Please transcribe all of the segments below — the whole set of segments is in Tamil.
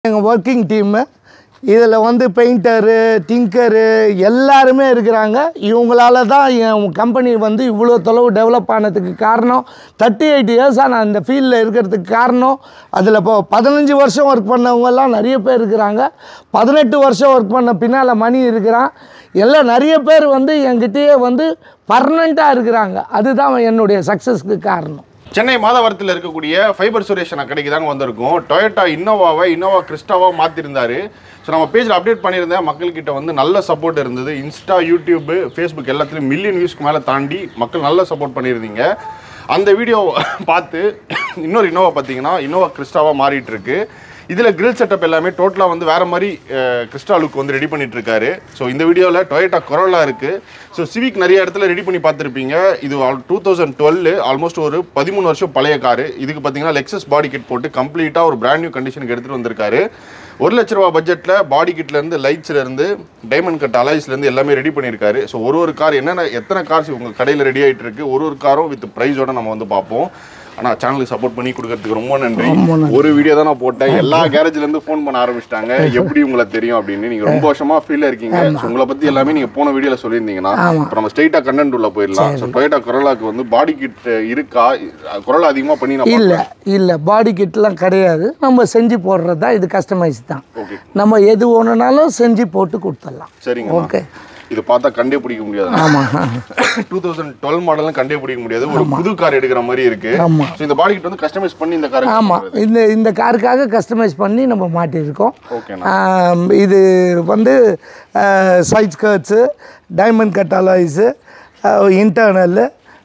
எங்கள் ஒர்க்கிங் டீம்மு இதில் வந்து பெயிண்டரு டிங்கரு எல்லாருமே இருக்கிறாங்க இவங்களால தான் என் கம்பெனி வந்து இவ்வளோ தொலைவு டெவலப் ஆனதுக்கு காரணம் தேர்ட்டி எயிட் இயர்ஸாக நான் இந்த ஃபீல்டில் இருக்கிறதுக்கு காரணம் அதில் இப்போ பதினஞ்சு வருஷம் ஒர்க் பண்ணவங்கெல்லாம் நிறைய பேர் இருக்கிறாங்க பதினெட்டு வருஷம் ஒர்க் பண்ண பின்னால் மணி இருக்கிறான் எல்லாம் நிறைய பேர் வந்து என்கிட்டயே வந்து பர்மனெண்ட்டாக இருக்கிறாங்க அதுதான் என்னுடைய சக்ஸஸ்க்கு காரணம் சென்னை மாதவரத்தில் இருக்கக்கூடிய ஃபைபர் சுரேஷன் கடைக்கு தாங்க வந்திருக்கோம் டொயோட்டா இன்னோவாவை இன்னோவா கிறிஸ்டாவா மாற்றிருந்தாரு ஸோ நம்ம பேஜில் அப்டேட் பண்ணியிருந்தேன் மக்கள்கிட்ட வந்து நல்ல சப்போர்ட் இருந்தது இன்ஸ்டா யூடியூப் ஃபேஸ்புக் எல்லாத்துலேயும் மில்லியன் வியூஸ்க்கு மேலே தாண்டி மக்கள் நல்ல சப்போர்ட் பண்ணியிருந்தீங்க அந்த வீடியோ பார்த்து இன்னொரு இன்னோவா பார்த்தீங்கன்னா இன்னோவா கிறிஸ்டாவா மாறிட்டு இருக்கு இதில் கிரில் செட்டப் எல்லாமே டோட்டலாக வந்து வேற மாதிரி கிறிஸ்டா லுக் வந்து ரெடி பண்ணிட்டு இருக்காரு ஸோ இந்த வீடியோவில் டொயோட்டா கொரோலா இருக்கு ஸோ சிவிக் நிறைய இடத்துல ரெடி பண்ணி பார்த்துருப்பீங்க இது டூ தௌசண்ட் டுவெல் ஆல்மோஸ்ட் ஒரு பதிமூணு வருஷம் பழைய காரு இதுக்கு பார்த்தீங்கன்னா லெக்ஸஸ் பாடி கிட் போட்டு கம்ப்ளீட்டாக ஒரு பிராண்ட் நியூ கண்டிஷனுக்கு எடுத்துகிட்டு வந்திருக்காரு ஒரு லட்ச ரூபா பட்ஜெட்டில் பாடி கிட்லேருந்து லைட்ஸ்லேருந்து டைமண்ட் கட் அலைஸ்லேருந்து எல்லாமே ரெடி பண்ணியிருக்காரு ஸோ ஒரு ஒரு கார் என்னென்ன எத்தனை கார்ஸ் உங்கள் கடையில் ரெடி ஆகிட்டு இருக்கு ஒரு ஒரு காரும் வித் ப்ரைஸோட நம்ம வந்து பார்ப்போம் ஆனால் சேனலுக்கு சப்போர்ட் பண்ணி கொடுக்கறதுக்கு ரொம்ப நன்றி ஒரு வீடியோ தான் நான் போட்டேன் எல்லா கேரேஜ்ல இருந்து ஃபோன் பண்ண ஆரம்பிச்சிட்டாங்க எப்படி உங்களை தெரியும் அப்படின்னு நீங்க ரொம்ப வருஷமா ஃபீல்ல இருக்கீங்க So, உங்களை பத்தி எல்லாமே நீங்க போன வீடியோல சொல்லியிருந்தீங்கன்னா இப்போ நம்ம ஸ்ட்ரைட்டா கண்டென்ட் உள்ள போயிடலாம் ஸோ டொயோட்டா கொரோலாக்கு வந்து பாடி கிட் இருக்கா கொரோலா அதிகமா பண்ணி நான் இல்லை இல்லை பாடி கிட்லாம் கிடையாது நம்ம செஞ்சு போடுறது தான் இது கஸ்டமைஸ் தான் ஓகே நம்ம எது ஒன்றுனாலும் செஞ்சு போட்டு கொடுத்துடலாம் சரிங்க ஓகே இது பார்த்தா கண்டே பிடிக்க முடியாது ஆமாம் டூ தௌசண்ட் டுவெல் மாடலும் கண்டே பிடிக்க முடியாது ஒரு புது கார் எடுக்கிற மாதிரி இருக்கு ஆமா. ஸோ இந்த பாடி கிட் வந்து கஸ்டமைஸ் பண்ணி இந்த கார் ஆமாம் இந்த இந்த காருக்காக கஸ்டமைஸ் பண்ணி நம்ம மாட்டியிருக்கோம் ஓகேண்ணா ஆம், இது வந்து side skirts diamond cut alloys internal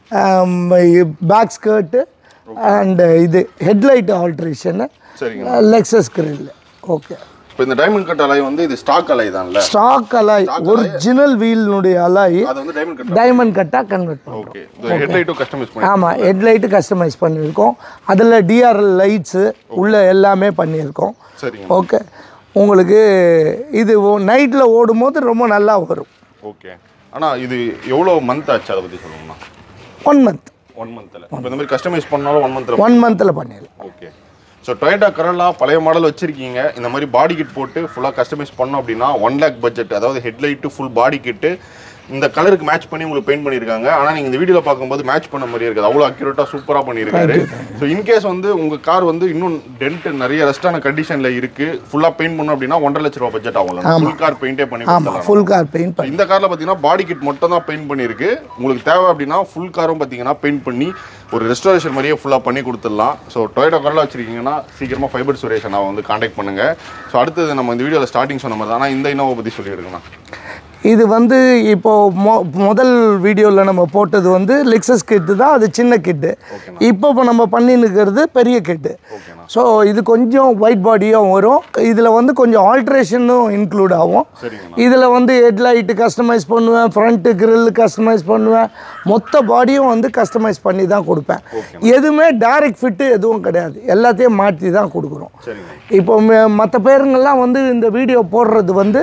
back skirt and இது ஹெட்லைட் ஆல்ட்ரேஷனு சரிங்க லெக்ஸஸ் கிரில் ஓகே இப்போ இந்த டைமண்ட் கட் அலை வந்து இது ஸ்டாக் அலை தான்ல ஸ்டாக் அலாய் ஒரிஜினல் வீலினுடைய அலாய் அது வந்து டைமண்ட் கட் டைமண்ட் கட்டாக கன்வெர்ட் பண்ணுறோம் ஓகே இந்த ஹெட்லைட்டும் கஸ்டமைஸ் பண்ணி ஆமாம் ஹெட்லைட்டு கஸ்டமைஸ் பண்ணியிருக்கோம் அதில் டிஆர்எல் லைட்ஸு உள்ள எல்லாமே பண்ணியிருக்கோம் சரிங்க ஓகே உங்களுக்கு இது நைட்டில் ஓடும்போது ரொம்ப நல்லா வரும் ஓகே ஆனா இது எவ்வளோ மந்த் ஆச்சு அதை பற்றி சொல்லணும்னா ஒன் மந்த் ஒன் மந்த்தில் இப்போ இந்த மாதிரி கஸ்டமைஸ் பண்ணாலும் ஒன் மந்த்தில் ஒன் மந்தில் பண்ணிடலாம் ஓகே ஸோ டொயோட்டா கரோலா பழைய மாடல் வச்சிருக்கீங்க இந்த மாதிரி பாடி கிட் போட்டு ஃபுல்லாக கஸ்டமைஸ் பண்ணோம் அப்படின்னா ஒன் லேக் பட்ஜெட் அதாவது ஹெட்லைட்டு ஃபுல் பாடி கிட்டு இந்த கலருக்கு மேட்ச் பண்ணி உங்களுக்கு பெயிண்ட் பண்ணியிருக்காங்க ஆனால் நீங்கள் இந்த வீடியோவில் பார்க்கும்போது மேட்ச் பண்ண மாதிரியே இருக்குது அவ்வளோ அக்யூரேட்டாக சூப்பராக பண்ணியிருக்காரு ஸோ இன்கேஸ் வந்து உங்கள் கார் வந்து இன்னும் டென்ட் நிறைய ரெஸ்டான கண்டிஷனில் இருக்குது ஃபுல்லாக பெயிண்ட் பண்ணோம் அப்படின்னா ஒன்றரை லட்ச ரூபா பட்ஜெட் ஆகும் ஃபுல் கார் பெயிண்டே பண்ணி ஆமாம் கொடுத்துடலாம் ஃபுல் கார் பெயிண்ட் பண்ணி இந்த கார்ல பாத்தீங்கன்னா பாடி கிட் மட்டும் தான் பெயிண்ட் பண்ணியிருக்கு உங்களுக்கு தேவை அப்படின்னா ஃபுல் காரும் பாத்தீங்கன்னா பெயிண்ட் பண்ணி ஒரு ரெஸ்டாரேஷன் மாதிரியே ஃபுல்லாக பண்ணி கொடுத்துடலாம் ஸோ டொயோட்டா காரில் வச்சிருக்கீங்கன்னா சீக்கிரமாக ஃபைபர் சுரேஷ் நான் வந்து காண்டாக்ட் பண்ணுங்க ஸோ அடுத்தது நம்ம இந்த வீடியோவில் ஸ்டார்டிங் சொன்ன மாதிரி தான் ஆனால் இந்த இன்னோவை பற்றி சொல்லியிருக்கேன் இது வந்து இப்போ மொ முதல் வீடியோவில் நம்ம போட்டது வந்து லெக்ஸஸ் கிட்டு தான் அது சின்ன கிட்டு இப்போ இப்போ நம்ம பண்ணின்னுக்கிறது பெரிய கிட்டு ஓகேண்ணா ஸோ இது கொஞ்சம் ஒயிட் பாடியும் வரும் இதில் வந்து கொஞ்சம் ஆல்ட்ரேஷனும் இன்க்ளூட் ஆகும் சரிங்கண்ணா இதில் வந்து ஹெட்லைட்டு கஸ்டமைஸ் பண்ணுவேன் ஃப்ரண்ட்டு கிரில் கஸ்டமைஸ் பண்ணுவேன் மொத்த பாடியும் வந்து கஸ்டமைஸ் பண்ணி தான் கொடுப்பேன் எதுவுமே டைரக்ட் ஃபிட்டு எதுவும் கிடையாது எல்லாத்தையும் மாற்றி தான் கொடுக்குறோம் சரிங்க இப்போ மற்ற பேருங்கெல்லாம் வந்து இந்த வீடியோ போடுறது வந்து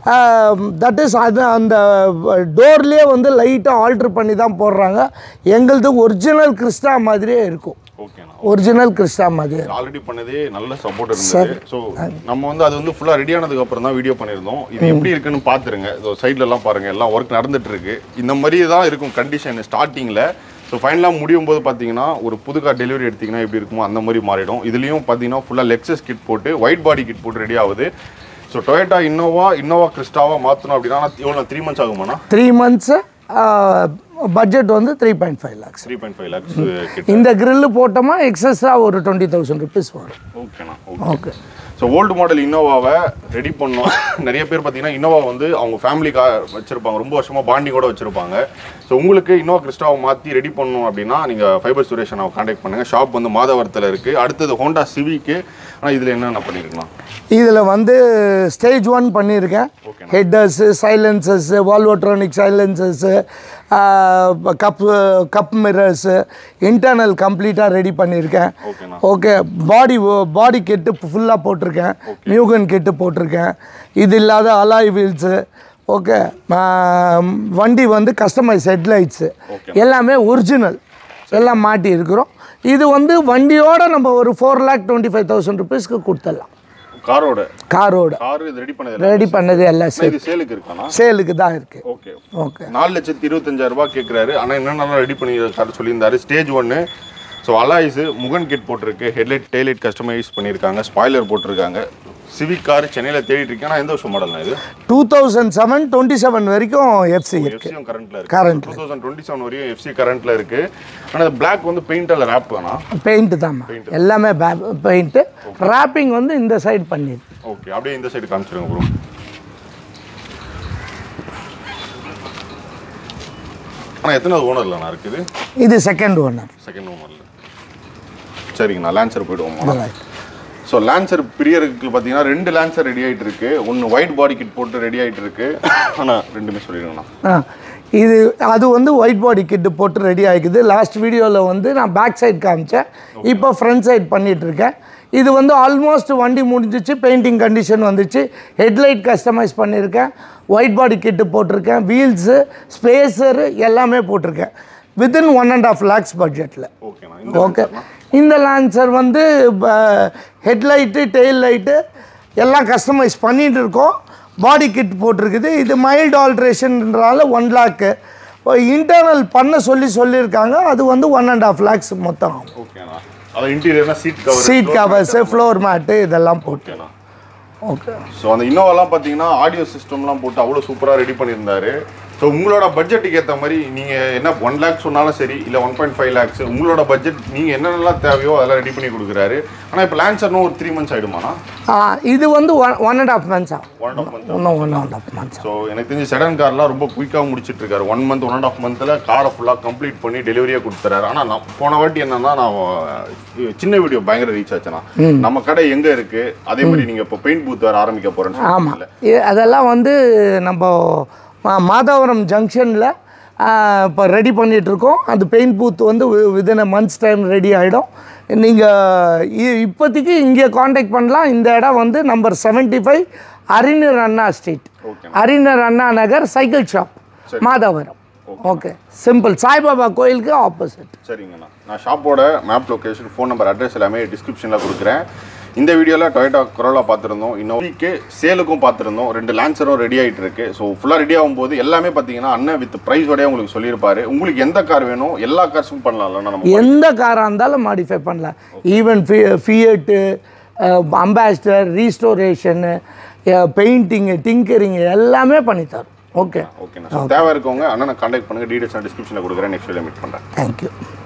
தட் இஸ் அது அந்த டோர்லேயே வந்து லைட்டாக ஆல்ட்ரு பண்ணி தான் போடுறாங்க எங்களது ஒரிஜினல் கிறிஸ்டா மாதிரியே இருக்கும் ஓகேண்ணா ஒரிஜினல் கிறிஸ்டா மாதிரியே இருக்கும். ஆல்ரெடி பண்ணதே நல்ல சப்போர்ட் இருந்தது ஸோ நம்ம வந்து அது வந்து ஃபுல்லாக ரெடி ஆனதுக்கு அப்புறம் தான் வீடியோ பண்ணியிருந்தோம் இது எப்படி இருக்குன்னு பார்த்துருங்க ஸோ சைட்ல எல்லாம் பாருங்க எல்லாம் ஒர்க் நடந்துட்டு இருக்கு இந்த மாதிரி தான் இருக்கும் கண்டிஷன் ஸ்டார்டிங்கில் ஸோ ஃபைனலாக முடியும் போது பார்த்தீங்கன்னா ஒரு புது கார் டெலிவரி எடுத்தீங்கன்னா எப்படி இருக்குமோ அந்த மாதிரி மாறிடும் இதுலேயும் பார்த்தீங்கன்னா ஃபுல்லாக லெக்ஸஸ் கிட் போட்டு ஒயிட் பாடி கிட் போட்டு ரெடி ஆகுது ஸோ டொயோட்டா இன்னோவா இன்னோவா கிறிஸ்டாவா மாற்றணும் அப்படின்னா எவ்வளோ த்ரீ மந்த்ஸ் ஆகுமாண்ணா த்ரீ மந்த்ஸு பட்ஜெட் வந்து three point five lakhs three point five lakhs கிட்ட இந்த கிரில்லு போட்டோமா எக்ஸஸாக ஒரு டுவெண்ட்டி தௌசண்ட் ருபீஸ் வரும் ஓகேண்ணா ஓகே ஸோ ஓல்டு மாடல் இன்னோவாவை ரெடி பண்ணோம் நிறைய பேர் பார்த்தீங்கன்னா இன்னோவா வந்து அவங்க ஃபேமிலிக்கா வச்சிருப்பாங்க ரொம்ப வருஷமா பாண்டிங்கோட வச்சிருப்பாங்க ஸோ உங்களுக்கு இன்னோவா கிறிஸ்டாவை மாற்றி ரெடி பண்ணணும் அப்படின்னா நீங்கள் ஃபைபர் சுரேஷனை காண்டாக்ட் பண்ணுங்க ஷாப் வந்து மாதவரத்தில் இருக்கு அடுத்தது ஹோண்டா சிவிக்கு ஆனால் இதில் என்னென்ன பண்ணிருக்கலாம் இதில் வந்து ஸ்டேஜ் ஒன் பண்ணியிருக்கேன் headers silencers valvetronic silencers cup cup mirrors internal கம்ப்ளீட்டாக ரெடி பண்ணியிருக்கேன் ஓகேண்ணா ஓகே பாடி பாடி கிட்டு ஃபுல்லாக போட்டிருக்கேன் மியூகன் கிட்டு போட்டிருக்கேன் இது இல்லாத அலாய் வீல்ஸு ஓகே வண்டி வந்து கஸ்டமைஸ் ஹெட்லைட்ஸு எல்லாமே ஒரிஜினல் எல்லாம் மாட்டி இருக்கிறோம் இது வந்து வண்டியோட நம்ம ஒரு four lakh twenty five thousand ருபீஸ்க்கு கொடுத்துடலாம் காரோட காரோட கார் இது ரெடி பண்ணது ரெடி பண்ணது எல்லாம் அண்ணா, இது சேலுக்கு இருக்கானா சேலுக்கு தான் இருக்குது ஓகே ஓகே நாலு லட்சத்தி இருபத்தஞ்சாயிரம் ரூபாய் கேட்குறாரு ஆனால் என்னென்னலாம் ரெடி பண்ணி கார் சொல்லியிருந்தாரு ஸ்டேஜ் ஒன்று ஸோ அலாய்ஸு முகன் கிட் போட்டிருக்கு ஹெட்லைட் டெய்லைட் கஸ்டமைஸ் பண்ணியிருக்காங்க ஸ்பாய்லர் போட்டிருக்காங்க சிவிக் கார் சென்னையில் தேடிட்டு இருக்கேன் ஆனால் எந்த வருஷம் மாடல்னா இது two thousand seven twenty seven வரைக்கும் எஃப்சி இருக்கு எஃப்சியும் கரண்ட்டில் இருக்கு Current two thousand twenty seven வரையும் எஃப்சி கரண்ட்டில் இருக்கு ஆனால் பிளாக் வந்து பெயிண்டில் ரேப் வேணாம் பெயிண்ட்டு தான்மா எல்லாமே பெயிண்ட்டு ராப்பிங் வந்து இந்த சைடு பண்ணிருக்கு ஓகே அப்படியே இந்த சைடு காமிச்சிருங்க ப்ரோ ஆனால் எத்தனை ஓனர்ல நான் இருக்குது இது செகண்ட் ஓனர் செகண்ட் ஓனர்ல சரிங்கண்ணா லான்சர் போயிடுவோம் ஸோ லான்சர் பிரியருக்கு பார்த்தீங்கன்னா ரெண்டு லான்சர் ரெடி ஆயிட்டு இருக்கு ஒன்று ஒயிட் பாடி கிட் போட்டு ரெடி ஆயிட்டு இருக்கு ஆனால் ரெண்டுமே சொல்லிடுங்கண்ணா ஆ இது அது வந்து ஒயிட் பாடி கிட்டு போட்டு ரெடி ஆகிக்குது லாஸ்ட் வீடியோவில் வந்து நான் பேக் சைடு காமிச்சேன் இப்போ ஃப்ரண்ட் சைடு பண்ணிட்டு இருக்கேன் இது வந்து ஆல்மோஸ்ட் வண்டி முடிஞ்சிச்சு பெயிண்டிங் கண்டிஷன் வந்துச்சு ஹெட்லைட் கஸ்டமைஸ் பண்ணியிருக்கேன் ஒயிட் பாடி கிட்டு போட்டிருக்கேன் வீல்ஸு ஸ்பேஸரு எல்லாமே போட்டிருக்கேன் within one and half lakhs பட்ஜெட்டில் ஓகேண்ணா இந்த ஓகே இந்த லான்சர் வந்து ஹெட்லைட்டு டெயில் லைட்டு எல்லாம் கஸ்டமைஸ் பண்ணிட்டு இருக்கோம் பாடி கிட் போட்டிருக்குது இது மைல்டு ஆல்ட்ரேஷன்ன்றால ஒன் லேக்கு இன்டர்னல் பண்ண சொல்லி சொல்லியிருக்காங்க அது வந்து ஒன் அண்ட் ஆஃப் லேக்ஸ் மொத்தம் ஆகும் ஓகேண்ணா அது இன்டீரியர்னா seat cover seat covers floor mat இதெல்லாம் போட்டு ஓகேண்ணா ஓகே ஸோ அந்த இன்னோவாலாம் பார்த்தீங்கன்னா ஆடியோ சிஸ்டம்லாம் போட்டு அவ்வளோ சூப்பராக ரெடி பண்ணியிருந்தாரு ஸோ உங்களோட பட்ஜெட்டுக்கு ஏற்ற மாதிரி நீங்கள் என்ன ஒன் லேக் சொன்னாலும் சரி இல்லை ஒன் பாயிண்ட் ஃபைவ் லேக்ஸ் உங்களோட பட்ஜெட் நீங்கள் என்னென்னலாம் தேவையோ அதெல்லாம் ரெடி பண்ணி கொடுக்குறாரு ஆனால் இப்போ லான்சர்னும் ஒரு த்ரீ மந்த்ஸ் ஆகிடுமாண்ணா இது வந்து one one and half months ஆகும் ஒன் அண்ட் ஆஃப் மந்த் இன்னும் one and half months so எனக்கு தெரிஞ்சு செடன் கார்லாம் ரொம்ப குயிக்காக முடிச்சிட்டு இருக்காரு one month one and half மந்த்தில் காரை ஃபுல்லாக கம்ப்ளீட் பண்ணி டெலிவரியாக கொடுத்துறாரு ஆனால் நான் போன வாட்டி என்னன்னா நான் அஹ், சின்ன வீடியோ பயங்கர ரீச் ஆச்சுண்ணா நம்ம கடை எங்கே இருக்கு அதே மாதிரி நீங்கள் இப்போ பெயிண்ட் பூத் வேறு ஆரம்பிக்க போகிறேன்னு ஆமாம் சொன்னீங்கல்ல அதெல்லாம் வந்து நம்ம மா- மாதவரம் ஜங்ஷனில் இப்போ ரெடி பண்ணிகிட்ருக்கோம் அந்த பெயிண்ட் பூத் வந்து within a months time ready ஆகிடும் நீங்கள் இப்போதைக்கு இங்கே காண்டாக்ட் பண்ணலாம் இந்த இடம் வந்து நம்பர் செவன்ட்டி ஃபைவ் அறிஞர் அண்ணா street okay Arignar Anna Nagar cycle shop Madhavaram okay simple Saibaba கோயிலுக்கு ஆப்போசிட் சரிங்கண்ணா நான் ஷாப்போட map location phone number address எல்லாமே டிஸ்கிரிப்ஷனில் கொடுக்குறேன் இந்த வீடியோவில் டொயோட்டா கொரோலா பார்த்துருந்தோம் இன்னும் வீக்கு சேலுக்கும் பார்த்துருந்தோம் ரெண்டு லான்சரும் ரெடி ஆகிட்டு இருக்கு ஸோ ஃபுல்லாக ரெடி ஆகும்போது எல்லாமே பார்த்தீங்கன்னா அண்ணன் வித் ப்ரைஸோடய உங்களுக்கு சொல்லியிருப்பாரு உங்களுக்கு எந்த கார் வேணும் எல்லா கார்ஸும் பண்ணலாம்ல நம்ம எந்த காராக இருந்தாலும் மாடிஃபை பண்ணலாம் ஈவன் ஃபி Fiat Ambassador restoration painting tinkering எல்லாமே பண்ணித்தரோம் ஓகே ஓகேண்ணா ஸோ தேவை இருக்கவங்க அண்ணனை கான்டாக்ட் பண்ணுங்கள் டீடைல்ஸ் நான் டிஸ்கிரிப்ஷனில் கொடுக்குறேன் நெக்ஸ்ட் வீடியோ மீட் பண்ணுறேன் தேங்க்யூ